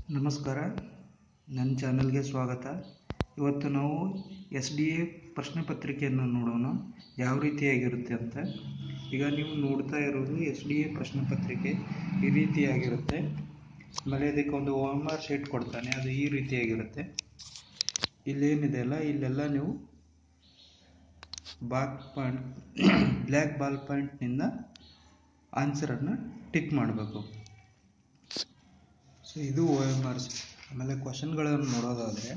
ನಮಸ್ಕಾರ ನನ್ನ ಚಾನಲ್ಗೆ ಸ್ವಾಗತ ಇವತ್ತು ನಾವು ಎಸ್ ಡಿ ಎ ಪ್ರಶ್ನೆ ಪತ್ರಿಕೆಯನ್ನು ನೋಡೋಣ ಯಾವ ರೀತಿಯಾಗಿರುತ್ತೆ ಅಂತ ಈಗ ನೀವು ನೋಡ್ತಾ ಇರೋದು ಎಸ್ ಡಿ ಎ ಪ್ರಶ್ನೆ ಪತ್ರಿಕೆ ಈ ರೀತಿಯಾಗಿರುತ್ತೆ ಆಮೇಲೆ ಇದಕ್ಕೆ ಒಂದು ಓಮ್ ಆರ್ ಶೀಟ್ ಕೊಡ್ತಾನೆ ಅದು ಈ ರೀತಿಯಾಗಿರುತ್ತೆ ಇಲ್ಲೇನಿದೆ ಅಲ್ಲ ಇಲ್ಲೆಲ್ಲ ನೀವು ಬಾಕ್ ಪಾಯಿಂಟ್ ಬ್ಲ್ಯಾಕ್ ಬಾಲ್ ಪಾಯಿಂಟ್ನಿಂದ ಆನ್ಸರನ್ನು ಟಿಕ್ ಮಾಡಬೇಕು ಸೊ ಇದು ಓ ಎಮ್ ಆರ್ ಆಮೇಲೆ ಕ್ವಶನ್ಗಳನ್ನು ನೋಡೋದಾದರೆ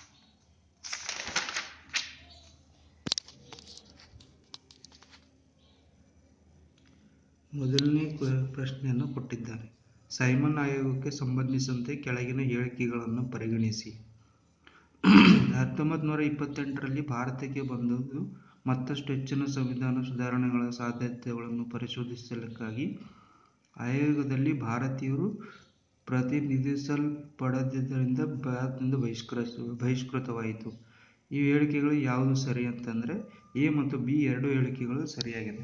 ಮೊದಲನೇ ಕ- ಪ್ರಶ್ನೆಯನ್ನು ಕೊಟ್ಟಿದ್ದಾರೆ ಸೈಮನ್ ಆಯೋಗಕ್ಕೆ ಸಂಬಂಧಿಸಿದಂತೆ ಕೆಳಗಿನ ಹೇಳಿಕೆಗಳನ್ನು ಪರಿಗಣಿಸಿ ಹತ್ತೊಂಬತ್ತು ನೂರ ಇಪ್ಪತ್ತೆಂಟರಲ್ಲಿ ಭಾರತಕ್ಕೆ ಬಂದದ್ದು ಮತ್ತಷ್ಟು ಹೆಚ್ಚಿನ ಸಂವಿಧಾನ ಸುಧಾರಣೆಗಳ ಸಾಧ್ಯತೆಗಳನ್ನು ಪರಿಶೋಧಿಸಲಿಕ್ಕಾಗಿ ಆಯೋಗದಲ್ಲಿ ಭಾರತೀಯರು ಪ್ರತಿನಿಧಿಸಲ್ಪಡದಿದ್ದರಿಂದ ಭಾರತದಿಂದ ಬಹಿಷ್ಕರ ಬಹಿಷ್ಕೃತವಾಯಿತು ಈ ಹೇಳಿಕೆಗಳು ಯಾವುದು ಸರಿ ಅಂತಂದರೆ ಎ ಮತ್ತು ಬಿ ಎರಡು ಹೇಳಿಕೆಗಳು ಸರಿಯಾಗಿದೆ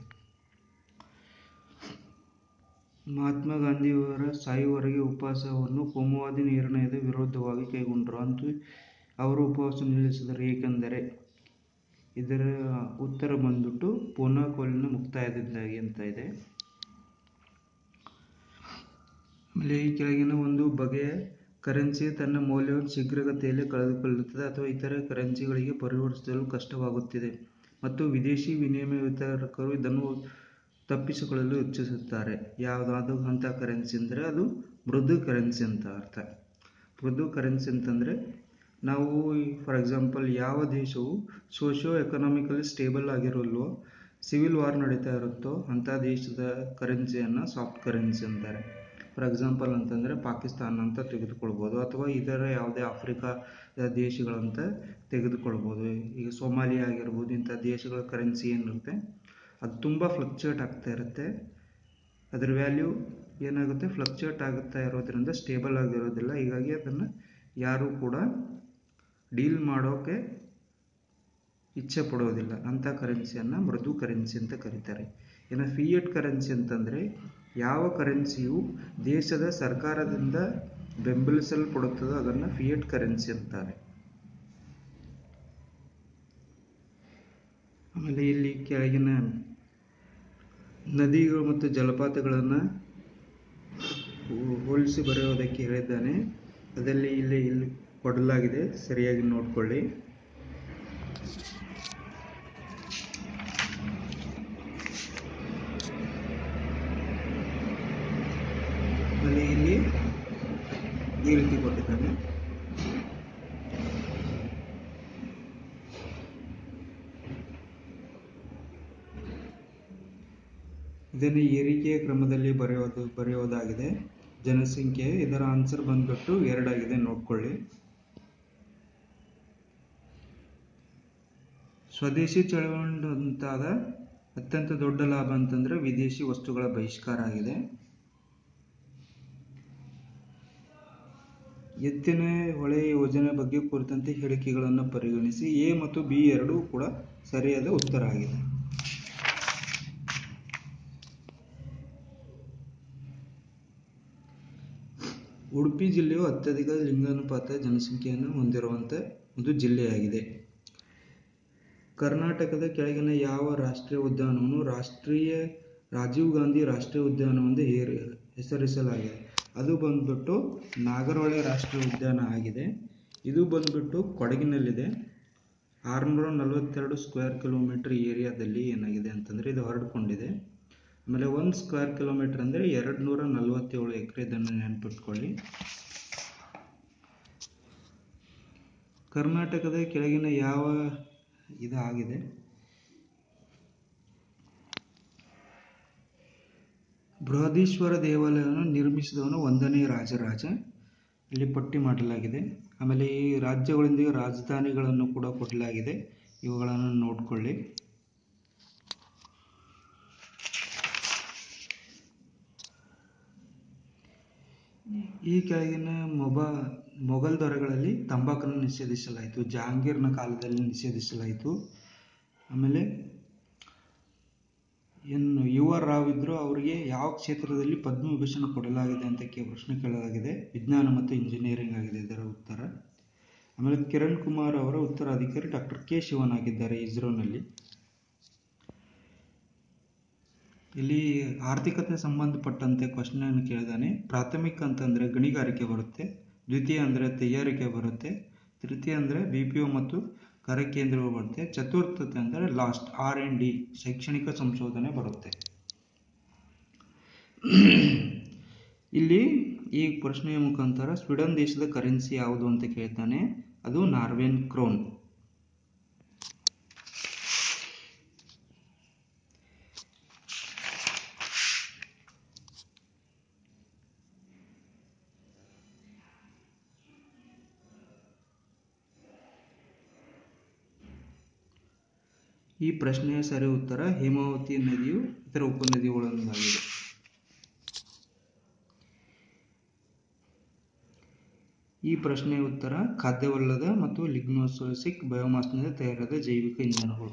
ಮಹಾತ್ಮ ಗಾಂಧಿಯವರ ಸಾಯುವವರೆಗೆ ಉಪವಾಸವನ್ನು ಕೋಮುವಾದಿ ನಿರ್ಣಯದ ವಿರುದ್ಧವಾಗಿ ಕೈಗೊಂಡರು ಅಂತೂ ಅವರು ಉಪವಾಸ ನಿಲ್ಲಿಸಿದರು ಏಕೆಂದರೆ ಇದರ ಉತ್ತರ ಬಂದ್ಬಿಟ್ಟು ಪೂನಾ ಕೋಲಿನ ಮುಕ್ತಾಯದಿಂದಾಗಿ ಅಂತ ಇದೆ ಆಮೇಲೆ ಈ ಕೆಳಗಿನ ಒಂದು ಬಗೆಯ ಕರೆನ್ಸಿ ತನ್ನ ಮೌಲ್ಯವನ್ನು ಶೀಘ್ರಗತಿಯಲ್ಲಿ ಕಳೆದುಕೊಳ್ಳುತ್ತದೆ ಅಥವಾ ಇತರ ಕರೆನ್ಸಿಗಳಿಗೆ ಪರಿವರ್ತಿಸಲು ಕಷ್ಟವಾಗುತ್ತಿದೆ ಮತ್ತು ವಿದೇಶಿ ವಿನಿಮಯ ವಿತರಕರು ಇದನ್ನು ತಪ್ಪಿಸಿಕೊಳ್ಳಲು ಇಚ್ಛಿಸುತ್ತಾರೆ ಯಾವುದಾದ್ರು ಅಂಥ ಕರೆನ್ಸಿ ಅಂದರೆ ಅದು ಮೃದು ಕರೆನ್ಸಿ ಅಂತ ಅರ್ಥ ಮೃದು ಕರೆನ್ಸಿ ಅಂತಂದರೆ ನಾವು ಫಾರ್ ಎಕ್ಸಾಂಪಲ್ ಯಾವ ದೇಶವು ಸೋಷಿಯೋ ಎಕನಾಮಿಕಲಿ ಸ್ಟೇಬಲ್ ಆಗಿರಲ್ವೋ ಸಿವಿಲ್ ವಾರ್ ನಡೀತಾ ಇರುತ್ತೋ ಅಂಥ ದೇಶದ ಕರೆನ್ಸಿಯನ್ನು ಸಾಫ್ಟ್ ಕರೆನ್ಸಿ ಅಂತಾರೆ ಫಾರ್ ಎಕ್ಸಾಂಪಲ್ ಅಂತಂದರೆ ಪಾಕಿಸ್ತಾನ ಅಂತ ತೆಗೆದುಕೊಳ್ಬೋದು ಅಥವಾ ಇದರ ಯಾವುದೇ ಆಫ್ರಿಕಾ ದೇಶಗಳಂತ ತೆಗೆದುಕೊಳ್ಬೋದು ಈಗ ಸೊಮಾಲಿಯಾ ಆಗಿರ್ಬೋದು ಇಂಥ ದೇಶಗಳ ಕರೆನ್ಸಿ ಏನಿರುತ್ತೆ ಅದು ತುಂಬ ಫ್ಲಕ್ಚುಯೇಟ್ ಆಗ್ತಾ ಇರುತ್ತೆ ಅದರ ವ್ಯಾಲ್ಯೂ ಏನಾಗುತ್ತೆ ಫ್ಲಕ್ಚುಯೇಟ್ ಆಗುತ್ತಾ ಇರೋದ್ರಿಂದ ಸ್ಟೇಬಲ್ ಆಗಿರೋದಿಲ್ಲ ಹೀಗಾಗಿ ಅದನ್ನು ಯಾರೂ ಕೂಡ ಡೀಲ್ ಮಾಡೋಕ್ಕೆ ಇಚ್ಛೆ ಪಡೋದಿಲ್ಲ ಅಂಥ ಕರೆನ್ಸಿಯನ್ನು ಮೃದು ಕರೆನ್ಸಿ ಅಂತ ಕರೀತಾರೆ ಇನ್ನು ಫಿಯೆಟ್ ಕರೆನ್ಸಿ ಅಂತಂದರೆ ಯಾವ ಕರೆನ್ಸಿಯು ದೇಶದ ಸರ್ಕಾರದಿಂದ ಬೆಂಬಲಿಸಲ್ಪಡುತ್ತದೋ ಅದನ್ನು ಫಿಯೆಟ್ ಕರೆನ್ಸಿ ಅಂತಾರೆ ಆಮೇಲೆ ಇಲ್ಲಿ ಕೆಳಗಿನ ನದಿಗಳು ಮತ್ತು ಜಲಪಾತಗಳನ್ನು ಹೋಲಿಸಿ ಬರೆಯೋದಕ್ಕೆ ಹೇಳಿದ್ದಾನೆ ಅದರಲ್ಲಿ ಇಲ್ಲಿ ಇಲ್ಲಿ ಕೊಡಲಾಗಿದೆ ಸರಿಯಾಗಿ ನೋಡಿಕೊಳ್ಳಿ ಆಮೇಲೆ ಇಲ್ಲಿ ಈ ರೀತಿ ಕೊಟ್ಟಿದ್ದಾನೆ ಇದನ್ನು ಏರಿಕೆಯ ಕ್ರಮದಲ್ಲಿ ಬರೆಯೋದು ಬರೆಯೋದಾಗಿದೆ ಜನಸಂಖ್ಯೆ ಇದರ ಆನ್ಸರ್ ಬಂದ್ಬಿಟ್ಟು ಎರಡಾಗಿದೆ ನೋಡ್ಕೊಳ್ಳಿ ಸ್ವದೇಶಿ ಚಳವಳಿಂತಾದ ಅತ್ಯಂತ ದೊಡ್ಡ ಲಾಭ ಅಂತಂದ್ರೆ ವಿದೇಶಿ ವಸ್ತುಗಳ ಬಹಿಷ್ಕಾರ ಆಗಿದೆ ಎತ್ತಿನ ಹೊಳೆ ಯೋಜನೆ ಬಗ್ಗೆ ಕುರಿತಂತೆ ಹೇಳಿಕೆಗಳನ್ನು ಪರಿಗಣಿಸಿ ಎ ಮತ್ತು ಬಿ ಎರಡೂ ಕೂಡ ಸರಿಯಾದ ಉತ್ತರ ಆಗಿದೆ ಉಡುಪಿ ಜಿಲ್ಲೆಯು ಅತ್ಯಧಿಕ ಲಿಂಗಾನುಪಾತ ಜನಸಂಖ್ಯೆಯನ್ನು ಹೊಂದಿರುವಂಥ ಒಂದು ಜಿಲ್ಲೆಯಾಗಿದೆ ಕರ್ನಾಟಕದ ಕೆಳಗಿನ ಯಾವ ರಾಷ್ಟ್ರೀಯ ಉದ್ಯಾನವನ್ನು ರಾಷ್ಟ್ರೀಯ ರಾಜೀವ್ ಗಾಂಧಿ ರಾಷ್ಟ್ರೀಯ ಉದ್ಯಾನವೆಂದು ಹೇರಿ ಹೆಸರಿಸಲಾಗಿದೆ ಅದು ಬಂದ್ಬಿಟ್ಟು ನಾಗರಹೊಳೆ ರಾಷ್ಟ್ರೀಯ ಉದ್ಯಾನ ಆಗಿದೆ ಇದು ಬಂದ್ಬಿಟ್ಟು ಕೊಡಗಿನಲ್ಲಿದೆ ಆರುನೂರ ನಲವತ್ತೆರಡು ಸ್ಕ್ವೇರ್ ಕಿಲೋಮೀಟರ್ ಏರಿಯಾದಲ್ಲಿ ಏನಾಗಿದೆ ಅಂತಂದರೆ ಇದು ಹರಡ್ಕೊಂಡಿದೆ ಆಮೇಲೆ ಒಂದು ಸ್ಕ್ವೇರ್ ಕಿಲೋಮೀಟರ್ ಅಂದರೆ ಎರಡು ನೂರ ನಲವತ್ತೇಳು ಎಕರೆ ಇದನ್ನು ನೆನಪಿಟ್ಕೊಳ್ಳಿ ಕರ್ನಾಟಕದ ಕೆಳಗಿನ ಯಾವ ಇದು ಆಗಿದೆ ಬೃಹದೀಶ್ವರ ದೇವಾಲಯವನ್ನು ನಿರ್ಮಿಸಿದವನು ಒಂದನೇ ರಾಜರಾಜ ಇಲ್ಲಿ ಪಟ್ಟಿ ಮಾಡಲಾಗಿದೆ ಆಮೇಲೆ ಈ ರಾಜ್ಯಗಳೊಂದಿಗೆ ರಾಜಧಾನಿಗಳನ್ನು ಕೂಡ ಕೊಡಲಾಗಿದೆ ಇವುಗಳನ್ನು ನೋಡಿಕೊಳ್ಳಿ ಈ ಕೆಳಗಿನ ಮೊಬ ಮೊಘಲ್ ದೊರೆಗಳಲ್ಲಿ ತಂಬಾಕನ್ನು ನಿಷೇಧಿಸಲಾಯಿತು ಜಹಾಂಗೀರ್ನ ಕಾಲದಲ್ಲಿ ನಿಷೇಧಿಸಲಾಯಿತು ಆಮೇಲೆ ಏನು ಯುವ ರಾವ್ ಇದ್ರು ಅವರಿಗೆ ಯಾವ ಕ್ಷೇತ್ರದಲ್ಲಿ ಪದ್ಮವಿಭೂಷಣ ಕೊಡಲಾಗಿದೆ ಅಂತ ಕೇ ಪ್ರಶ್ನೆ ಕೇಳಲಾಗಿದೆ ವಿಜ್ಞಾನ ಮತ್ತು ಇಂಜಿನಿಯರಿಂಗ್ ಆಗಿದೆ ಇದರ ಉತ್ತರ ಆಮೇಲೆ ಕಿರಣ್ ಕುಮಾರ್ ಅವರ ಉತ್ತರಾಧಿಕಾರಿ ಡಾಕ್ಟರ್ ಕೆ ಶಿವನ್ ಆಗಿದ್ದಾರೆ ಇಸ್ರೋನಲ್ಲಿ ಇಲ್ಲಿ ಆರ್ಥಿಕತೆ ಸಂಬಂಧಪಟ್ಟಂತೆ ಕ್ವಶನ್ ಕೇಳಿದಾನೆ ಪ್ರಾಥಮಿಕ ಅಂತಂದರೆ ಗಣಿಗಾರಿಕೆ ಬರುತ್ತೆ ದ್ವಿತೀಯ ಅಂದರೆ ತಯಾರಿಕೆ ಬರುತ್ತೆ ತೃತೀಯ ಅಂದರೆ ಬಿ ಪಿ ಒ ಮತ್ತು ಕರಕೇಂದ್ರಗಳು ಬರುತ್ತೆ ಚತುರ್ಥತೆ ಅಂದರೆ ಲಾಸ್ಟ್ ಆರ್ ಎನ್ ಡಿ ಶೈಕ್ಷಣಿಕ ಸಂಶೋಧನೆ ಬರುತ್ತೆ ಇಲ್ಲಿ ಈ ಪ್ರಶ್ನೆಯ ಮುಖಾಂತರ ಸ್ವೀಡನ್ ದೇಶದ ಕರೆನ್ಸಿ ಯಾವುದು ಅಂತ ಕೇಳ್ತಾನೆ ಅದು ನಾರ್ವೆನ್ ಕ್ರೋನ್ ಈ ಪ್ರಶ್ನೆಯ ಸರಿ ಉತ್ತರ ಹೇಮಾವತಿ ನದಿಯು ಇತರ ಉಪನದಿಗಳೊಂದಾಗಿದೆ ಈ ಪ್ರಶ್ನೆಯ ಉತ್ತರ ಖಾದ್ಯವಲ್ಲದ ಮತ್ತು ಲಿಗ್ನೋಸೋಸಿಕ್ ಬಯೋಮಾಸ್ನಿಂದ ತಯಾರಾದ ಜೈವಿಕ ಇಂಧನಗಳು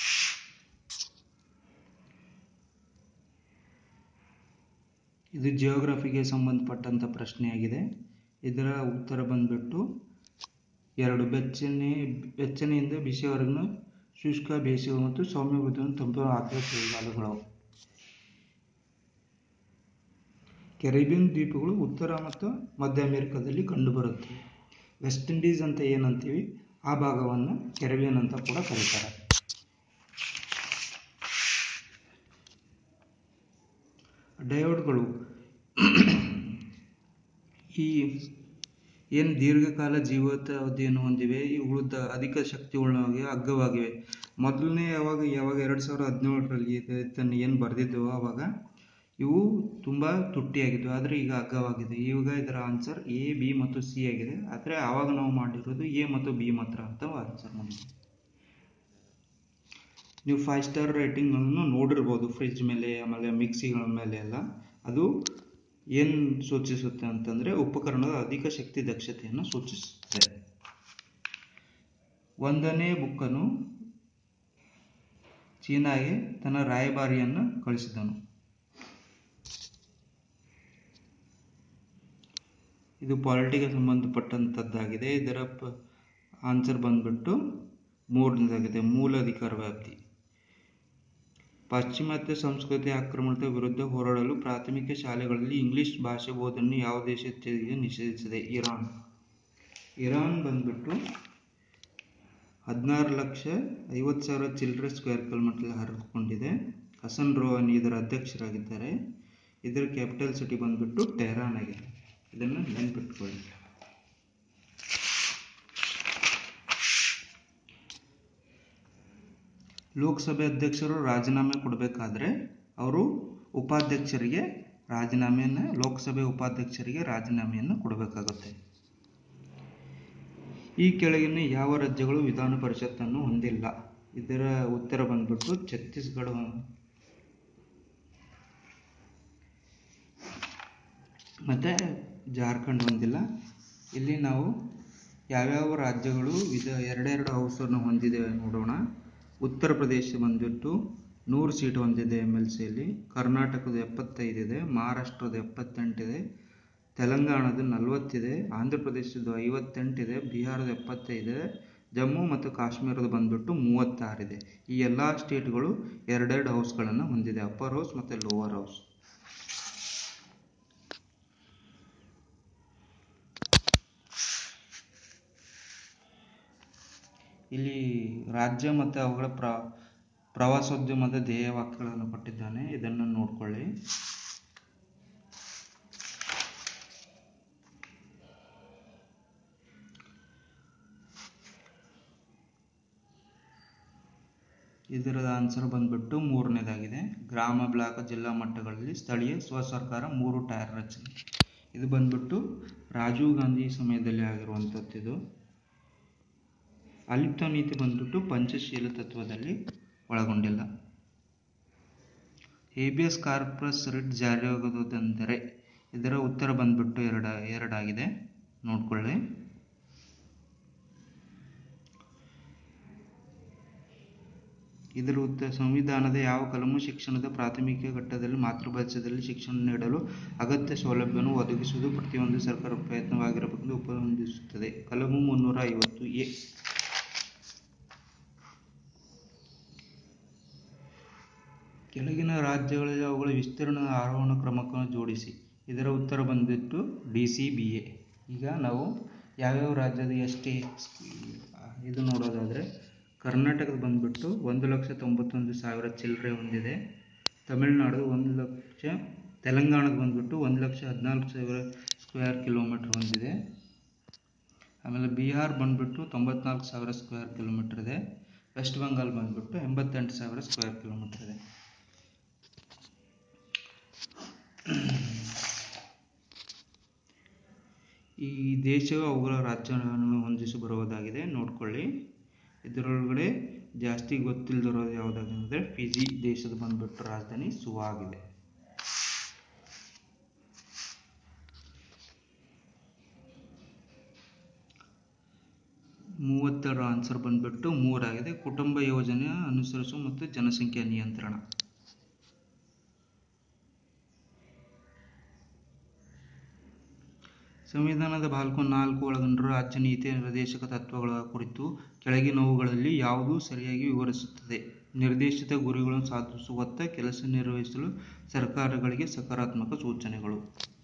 ಇದು ಜಿಯೋಗ್ರಫಿಗೆ ಸಂಬಂಧಪಟ್ಟಂತ ಪ್ರಶ್ನೆಯಾಗಿದೆ ಇದರ ಉತ್ತರ ಬಂದ್ಬಿಟ್ಟು ಎರಡು ಬೆಚ್ಚನೆ ಬೆಚ್ಚನೆಯಿಂದ ಬಿಸಿಯವರೆಗಿನ ಶುಷ್ಕ ಬೇಸಿಗೆ ಮತ್ತು ಸೌಮ್ಯ ಮೃದುವನ್ನು ತಂಪು ಆರ್ದ್ರ ಚಳಿಗಾಲಗಳು ಕೆರಿಬಿಯನ್ ದ್ವೀಪಗಳು ಉತ್ತರ ಮತ್ತು ಮಧ್ಯ ಅಮೆರಿಕದಲ್ಲಿ ಕಂಡುಬರುತ್ತವೆ ವೆಸ್ಟ್ ಇಂಡೀಸ್ ಅಂತ ಏನಂತೀವಿ ಆ ಭಾಗವನ್ನು ಕೆರಿಬಿಯನ್ ಅಂತ ಕೂಡ ಕರೀತಾರೆ ಡಯೋಡ್ಗಳು ಈ ಏನು ದೀರ್ಘಕಾಲ ಜೀವಿತಾವಧಿಯನ್ನು ಹೊಂದಿವೆ ಇವುಗಳ ಅಧಿಕ ಶಕ್ತಿಯುಳ್ಳವಾಗಿವೆ ಅಗ್ಗವಾಗಿವೆ ಮೊದಲನೇ ಯಾವಾಗ ಯಾವಾಗ ಎರಡು ಸಾವಿರದ ಹದಿನೇಳರಲ್ಲಿ ಇದನ್ನು ಏನು ಬರೆದಿದ್ದೆವೋ ಆವಾಗ ಇವು ತುಂಬ ತುಟ್ಟಿಯಾಗಿದ್ದವು ಆದರೆ ಈಗ ಅಗ್ಗವಾಗಿದೆ ಈಗ ಇದರ ಆನ್ಸರ್ ಎ ಬಿ ಮತ್ತು ಸಿ ಆಗಿದೆ ಆದರೆ ಆವಾಗ ನಾವು ಮಾಡಿರೋದು ಎ ಮತ್ತು ಬಿ ಮಾತ್ರ ಅಂತ ಆನ್ಸರ್ ಮಾಡಿದ್ವಿ ನೀವು ಫೈವ್ ಸ್ಟಾರ್ ರೇಟಿಂಗ್ಗಳನ್ನು ನೋಡಿರ್ಬೋದು ಫ್ರಿಜ್ ಮೇಲೆ ಆಮೇಲೆ ಮಿಕ್ಸಿಗಳ ಮೇಲೆ ಎಲ್ಲ ಅದು ಏನು ಸೂಚಿಸುತ್ತೆ ಅಂತಂದರೆ ಉಪಕರಣದ ಅಧಿಕ ಶಕ್ತಿ ದಕ್ಷತೆಯನ್ನು ಸೂಚಿಸುತ್ತದೆ ಒಂದನೇ ಬುಕ್ಕನು ಚೀನಾಗೆ ತನ್ನ ರಾಯಭಾರಿಯನ್ನು ಕಳಿಸಿದನು ಇದು ಪಾಲಿಟಿಗೆ ಸಂಬಂಧಪಟ್ಟಂಥದ್ದಾಗಿದೆ ಇದರ ಪ ಆನ್ಸರ್ ಬಂದ್ಬಿಟ್ಟು ಮೂರನೇದಾಗಿದೆ ಮೂಲ ಅಧಿಕಾರ ವ್ಯಾಪ್ತಿ ಪಾಶ್ಚಿಮಾತ್ಯ ಸಂಸ್ಕೃತಿ ಆಕ್ರಮಣದ ವಿರುದ್ಧ ಹೋರಾಡಲು ಪ್ರಾಥಮಿಕ ಶಾಲೆಗಳಲ್ಲಿ ಇಂಗ್ಲಿಷ್ ಭಾಷೆ ಬೋಧನೆಯನ್ನು ಯಾವ ದೇಶ ನಿಷೇಧಿಸಿದೆ ಇರಾನ್ ಇರಾನ್ ಬಂದ್ಬಿಟ್ಟು ಹದಿನಾರು ಲಕ್ಷ ಐವತ್ತು ಸಾವಿರ ಚಿಲ್ಲರೆ ಸ್ಕ್ವೇರ್ ಕಿಲೋಮೀಟರ್ ಹರಿದುಕೊಂಡಿದೆ ಹಸನ್ ರೋಹಾನಿ ಇದರ ಅಧ್ಯಕ್ಷರಾಗಿದ್ದಾರೆ ಇದರ ಕ್ಯಾಪಿಟಲ್ ಸಿಟಿ ಬಂದ್ಬಿಟ್ಟು ಟೆಹರಾನ್ ಆಗಿದೆ ಇದನ್ನು ನೆನ್ಪಿಟ್ಕೊಳ್ಳಿ ಲೋಕಸಭೆ ಅಧ್ಯಕ್ಷರು ರಾಜೀನಾಮೆ ಕೊಡಬೇಕಾದ್ರೆ ಅವರು ಉಪಾಧ್ಯಕ್ಷರಿಗೆ ರಾಜೀನಾಮೆಯನ್ನು ಲೋಕಸಭೆ ಉಪಾಧ್ಯಕ್ಷರಿಗೆ ರಾಜೀನಾಮೆಯನ್ನು ಕೊಡಬೇಕಾಗುತ್ತೆ ಈ ಕೆಳಗಿನ ಯಾವ ರಾಜ್ಯಗಳು ವಿಧಾನ ಪರಿಷತ್ತನ್ನು ಹೊಂದಿಲ್ಲ ಇದರ ಉತ್ತರ ಬಂದ್ಬಿಟ್ಟು ಛತ್ತೀಸ್ಗಢ ಮತ್ತು ಜಾರ್ಖಂಡ್ ಹೊಂದಿಲ್ಲ ಇಲ್ಲಿ ನಾವು ಯಾವ್ಯಾವ ರಾಜ್ಯಗಳು ವಿಧ ಎರಡೆರಡು ಹೌಸನ್ನು ಹೊಂದಿದೆ ನೋಡೋಣ ಉತ್ತರ ಪ್ರದೇಶ ಬಂದ್ಬಿಟ್ಟು ನೂರು ಸೀಟ್ ಹೊಂದಿದೆ ಎಮ್ ಎಲ್ ಸಿಯಲ್ಲಿ ಕರ್ನಾಟಕದ ಎಪ್ಪತ್ತೈದಿದೆ ಮಹಾರಾಷ್ಟ್ರದ ಎಪ್ಪತ್ತೆಂಟಿದೆ ತೆಲಂಗಾಣದ ನಲವತ್ತಿದೆ ಆಂಧ್ರ ಪ್ರದೇಶದ ಐವತ್ತೆಂಟಿದೆ ಬಿಹಾರದ ಎಪ್ಪತ್ತೈದಿದೆ ಜಮ್ಮು ಮತ್ತು ಕಾಶ್ಮೀರದ ಬಂದ್ಬಿಟ್ಟು ಮೂವತ್ತಾರಿದೆ ಈ ಎಲ್ಲ ಸ್ಟೇಟ್ಗಳು ಎರಡೆರಡು ಹೌಸ್ಗಳನ್ನು ಹೊಂದಿದೆ ಅಪ್ಪರ್ ಹೌಸ್ ಮತ್ತು ಲೋವರ್ ಹೌಸ್ ಇಲ್ಲಿ ರಾಜ್ಯ ಮತ್ತು ಅವುಗಳ ಪ್ರ ಪ್ರವಾಸೋದ್ಯಮದ ಧ್ಯೇಯ ವಾಕ್ಯಗಳನ್ನು ಕೊಟ್ಟಿದ್ದಾನೆ ಇದನ್ನು ನೋಡ್ಕೊಳ್ಳಿ ಇದರ ಆನ್ಸರ್ ಬಂದ್ಬಿಟ್ಟು ಮೂರನೇದಾಗಿದೆ ಗ್ರಾಮ ಬ್ಲಾಕ್ ಜಿಲ್ಲಾ ಮಟ್ಟಗಳಲ್ಲಿ ಸ್ಥಳೀಯ ಸ್ವಸರ್ಕಾರ ಮೂರು ಟೈರ್ ರಚನೆ ಇದು ಬಂದ್ಬಿಟ್ಟು ರಾಜೀವ್ ಗಾಂಧಿ ಸಮಯದಲ್ಲಿ ಆಗಿರುವಂಥದ್ದು ಇದು ಅಲಿಪ್ತ ನೀತಿ ಬಂದ್ಬಿಟ್ಟು ಪಂಚಶೀಲ ತತ್ವದಲ್ಲಿ ಒಳಗೊಂಡಿಲ್ಲ ಹೇಬಿಯಸ್ ಕಾರ್ಪಸ್ ರಿಟ್ ಜಾರಿಯಾಗುವುದೆಂದರೆ ಇದರ ಉತ್ತರ ಬಂದ್ಬಿಟ್ಟು ಎರಡ ಎರಡಾಗಿದೆ ನೋಡ್ಕೊಳ್ಳಿ ಇದರ ಉತ್ತರ ಸಂವಿಧಾನದ ಯಾವ ಕಲಮು ಶಿಕ್ಷಣದ ಪ್ರಾಥಮಿಕ ಘಟ್ಟದಲ್ಲಿ ಮಾತೃಭಾಷೆಯಲ್ಲಿ ಶಿಕ್ಷಣ ನೀಡಲು ಅಗತ್ಯ ಸೌಲಭ್ಯವನ್ನು ಒದಗಿಸುವುದು ಪ್ರತಿಯೊಂದು ಸರ್ಕಾರ ಪ್ರಯತ್ನವಾಗಿರಬೇಕೆಂದು ಉಪಬಂಧಿಸುತ್ತದೆ ಕಲಮು ಮುನ್ನೂರ ಐವತ್ತು ಎ ಕೆಳಗಿನ ರಾಜ್ಯಗಳಲ್ಲಿ ಅವುಗಳ ವಿಸ್ತೀರ್ಣದ ಆರೋಹಣ ಕ್ರಮಕ್ಕನ್ನು ಜೋಡಿಸಿ ಇದರ ಉತ್ತರ ಬಂದ್ಬಿಟ್ಟು ಡಿ ಸಿ ಬಿ ಎ ಈಗ ನಾವು ಯಾವ್ಯಾವ ರಾಜ್ಯದ ಎಷ್ಟೇ ಇದು ನೋಡೋದಾದರೆ ಕರ್ನಾಟಕದ ಬಂದ್ಬಿಟ್ಟು ಒಂದು ಲಕ್ಷ ತೊಂಬತ್ತೊಂದು ಸಾವಿರ ಚಿಲ್ಲರೆ ಹೊಂದಿದೆ ತಮಿಳುನಾಡು ಒಂದು ಲಕ್ಷ ತೆಲಂಗಾಣದ ಬಂದ್ಬಿಟ್ಟು ಒಂದು ಲಕ್ಷ ಹದಿನಾಲ್ಕು ಸಾವಿರ ಸ್ಕ್ವೇರ್ ಕಿಲೋಮೀಟ್ರ್ ಹೊಂದಿದೆ ಆಮೇಲೆ ಬಿಹಾರ್ ಬಂದ್ಬಿಟ್ಟು ತೊಂಬತ್ನಾಲ್ಕು ಸಾವಿರ ಸ್ಕ್ವೇರ್ ಕಿಲೋಮೀಟ್ರ್ ಇದೆ ವೆಸ್ಟ್ ಬೆಂಗಾಲ್ ಬಂದ್ಬಿಟ್ಟು ಎಂಬತ್ತೆಂಟು ಸಾವಿರ ಸ್ಕ್ವೇರ್ ಕಿಲೋಮೀಟ್ರ್ ಇದೆ ಈ ದೇಶವು ಅವುಗಳ ರಾಜ್ಯಗಳನ್ನು ಹೊಂದಿಸಿ ಬರುವುದಾಗಿದೆ ನೋಡ್ಕೊಳ್ಳಿ ಇದರೊಳಗಡೆ ಜಾಸ್ತಿ ಗೊತ್ತಿಲ್ಲದಿರೋದು ಯಾವುದಾಗಿದೆ ಫಿಜಿ ದೇಶದ ಬಂದ್ಬಿಟ್ಟು ರಾಜಧಾನಿ ಸುವಾ ಆಗಿದೆ ಮೂವತ್ತೆರಡು ಆನ್ಸರ್ ಬಂದ್ಬಿಟ್ಟು ಮೂರಾಗಿದೆ ಕುಟುಂಬ ಯೋಜನೆ ಅನುಸರಿಸುವ ಮತ್ತು ಜನಸಂಖ್ಯಾ ನಿಯಂತ್ರಣ ಸಂವಿಧಾನದ ನಾಲ್ಕು ನಾಲ್ಕು ಒಳಗೊಂಡಿರುವ ರಾಜ್ಯ ನೀತಿ ನಿರ್ದೇಶಕ ತತ್ವಗಳ ಕುರಿತು ಕೆಳಗಿನವುಗಳಲ್ಲಿ ಯಾವುದು ಸರಿಯಾಗಿ ವಿವರಿಸುತ್ತದೆ ನಿರ್ದೇಶಿತ ಗುರಿಗಳನ್ನು ಸಾಧಿಸುವತ್ತ ಕೆಲಸ ನಿರ್ವಹಿಸಲು ಸರ್ಕಾರಗಳಿಗೆ ಸಕಾರಾತ್ಮಕ ಸೂಚನೆಗಳು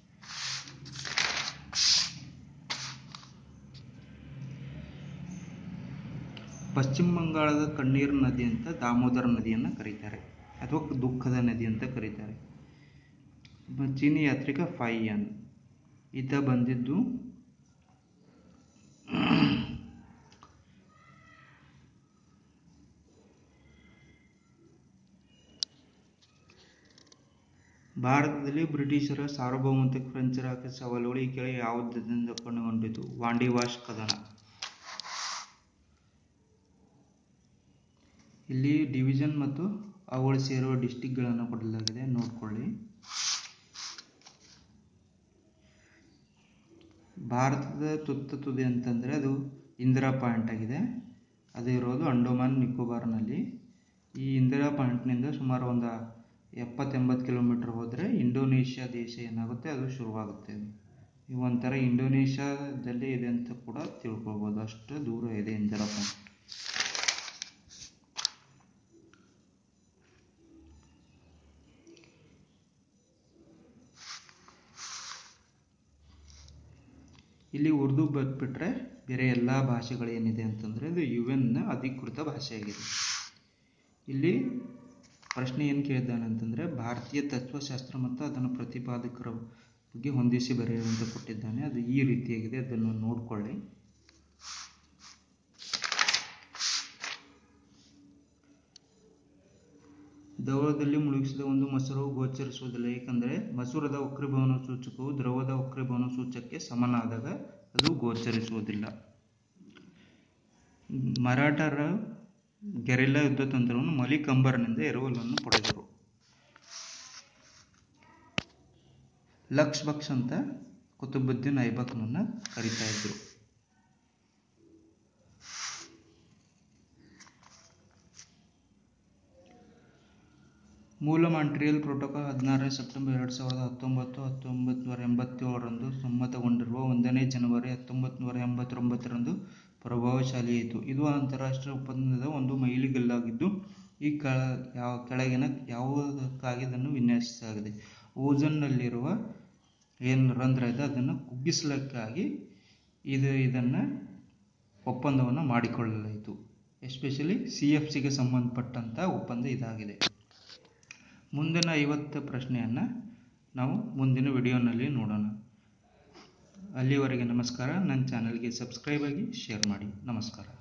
ಪಶ್ಚಿಮ ಬಂಗಾಳದ ಕಣ್ಣೀರು ನದಿ ಅಂತ ದಾಮೋದರ ನದಿಯನ್ನು ಕರೀತಾರೆ ಅಥವಾ ದುಃಖದ ನದಿ ಅಂತ ಕರೀತಾರೆ ಚೀನಿ ಯಾತ್ರಿಕ ಫೈಯನ್ ಈತ ಬಂದಿದ್ದು ಭಾರತದಲ್ಲಿ ಬ್ರಿಟಿಷರ ಸಾರ್ವಭೌಮತ್ವಕ್ಕೆ ಫ್ರೆಂಚರ ಹಾಕಿದ ಸವಾಲುಗಳು ಈ ಕೆಳಗೆ ಯಾವುದರಿಂದ ಕೊನೆಗೊಂಡಿತು ವಾಂಡಿವಾಶ್ ಕದನ ಇಲ್ಲಿ ಡಿವಿಷನ್ ಮತ್ತು ಅವುಗಳು ಸೇರುವ ಡಿಸ್ಟಿಕ್ಗಳನ್ನು ಕೊಡಲಾಗಿದೆ ನೋಡ್ಕೊಳ್ಳಿ ಭಾರತದ ತುತ್ತ ತುದಿ ಅಂತಂದರೆ ಅದು ಇಂದಿರಾ ಪಾಯಿಂಟ್ ಆಗಿದೆ ಅದು ಇರೋದು ಅಂಡೋಮಾನ್ ನಿಕೋಬಾರ್ನಲ್ಲಿ ಈ ಇಂದಿರಾ ಪಾಯಿಂಟ್ನಿಂದ ಸುಮಾರು ಒಂದು ಎಪ್ಪತ್ತೆಂಬತ್ತು ಕಿಲೋಮೀಟ್ರ್ ಹೋದರೆ ಇಂಡೋನೇಷ್ಯಾ ದೇಶ ಏನಾಗುತ್ತೆ ಅದು ಶುರುವಾಗುತ್ತೆ ಈ ಒಂಥರ ಇಂಡೋನೇಷ್ಯಾದಲ್ಲಿ ಇದೆ ಅಂತ ಕೂಡ ತಿಳ್ಕೊಳ್ಬೋದು ಅಷ್ಟು ದೂರ ಇದೆ ಇಂದಿರಾ ಪಾಯಿಂಟ್ ಇಲ್ಲಿ ಉರ್ದು ಬಿಟ್ಬಿಟ್ರೆ ಬೇರೆ ಎಲ್ಲ ಭಾಷೆಗಳೇನಿದೆ ಅಂತಂದರೆ ಇದು ಯು ಎನ್ನ ಅಧಿಕೃತ ಭಾಷೆಯಾಗಿದೆ ಇಲ್ಲಿ ಪ್ರಶ್ನೆ ಏನು ಕೇಳಿದ್ದಾನೆ ಅಂತಂದರೆ ಭಾರತೀಯ ತತ್ವಶಾಸ್ತ್ರ ಮತ್ತು ಅದನ್ನು ಪ್ರತಿಪಾದಕರ ಬಗ್ಗೆ ಹೊಂದಿಸಿ ಬರೆಯುವಂತ ಕೊಟ್ಟಿದ್ದಾನೆ ಅದು ಈ ರೀತಿಯಾಗಿದೆ ಅದನ್ನು ನೋಡ್ಕೊಳ್ಳಿ ದ್ರವದಲ್ಲಿ ಮುಳುಗಿಸಿದ ಒಂದು ಮೊಸರು ಗೋಚರಿಸುವುದಿಲ್ಲ ಏಕೆಂದರೆ ಮಸೂರದ ವಕ್ರೀಭವನ ಸೂಚಕವು ದ್ರವದ ವಕ್ರೀಭವನ ಸೂಚಕಕ್ಕೆ ಸಮನಾದಾಗ ಅದು ಗೋಚರಿಸುವುದಿಲ್ಲ ಮರಾಠರ ಗೆರಿಲ್ಲಾ ಯುದ್ಧ ತಂತ್ರವನ್ನು ಮಲಿಕ್ ಅಂಬರ್ನಿಂದ ಎರವಲನ್ನು ಪಡೆದರು ಲಕ್ಷ್ ಬಕ್ಷ್ ಅಂತ ಕುತುಬುದ್ದೀನ್ ಐಬಕ್ನನ್ನ ಕರಿತಾ ಇದ್ರು ಮೂಲ ಮಾಂಟ್ರಿಯಲ್ ಪ್ರೋಟೋಕಾಲ್ ಹದಿನಾರನೇ ಸೆಪ್ಟೆಂಬರ್ ಎರಡು ಸಾವಿರದ ಹತ್ತೊಂಬತ್ತು ಹತ್ತೊಂಬತ್ತು ನೂರ ಎಂಬತ್ತೇಳರಂದು ಸಮ್ಮತಗೊಂಡಿರುವ ಒಂದನೇ ಜನವರಿ ಹತ್ತೊಂಬತ್ತು ನೂರ ಎಂಬತ್ತೊಂಬತ್ತರಂದು ಪ್ರಭಾವಶಾಲಿಯಾಯಿತು ಇದು ಅಂತಾರಾಷ್ಟ್ರೀಯ ಒಪ್ಪಂದದ ಒಂದು ಮೈಲಿಗಲ್ಲಾಗಿದ್ದು ಈ ಕೆಳ ಯಾವ ಕೆಳಗಿನ ಯಾವುದಕ್ಕಾಗಿ ಇದನ್ನು ವಿನ್ಯಾಸಿಸಲಾಗಿದೆ ಓಝನ್ನಲ್ಲಿರುವ ಏನು ರಂಧ್ರ ಇದೆ ಅದನ್ನು ಕುಗ್ಗಿಸಲಿಕ್ಕಾಗಿ ಇದು ಇದನ್ನು ಒಪ್ಪಂದವನ್ನು ಮಾಡಿಕೊಳ್ಳಲಾಯಿತು ಎಸ್ಪೆಷಲಿ ಸಿ ಎಫ್ ಸಿಗೆ ಸಂಬಂಧಪಟ್ಟಂಥ ಒಪ್ಪಂದ ಇದಾಗಿದೆ ಮುಂದಿನ ಐವತ್ತು ಪ್ರಶ್ನೆಯನ್ನು ನಾವು ಮುಂದಿನ ವಿಡಿಯೋನಲ್ಲಿ ನೋಡೋಣ ಅಲ್ಲಿವರೆಗೆ ನಮಸ್ಕಾರ ನನ್ನ ಚಾನಲ್ಗೆ ಸಬ್ಸ್ಕ್ರೈಬ್ ಆಗಿ ಶೇರ್ ಮಾಡಿ ನಮಸ್ಕಾರ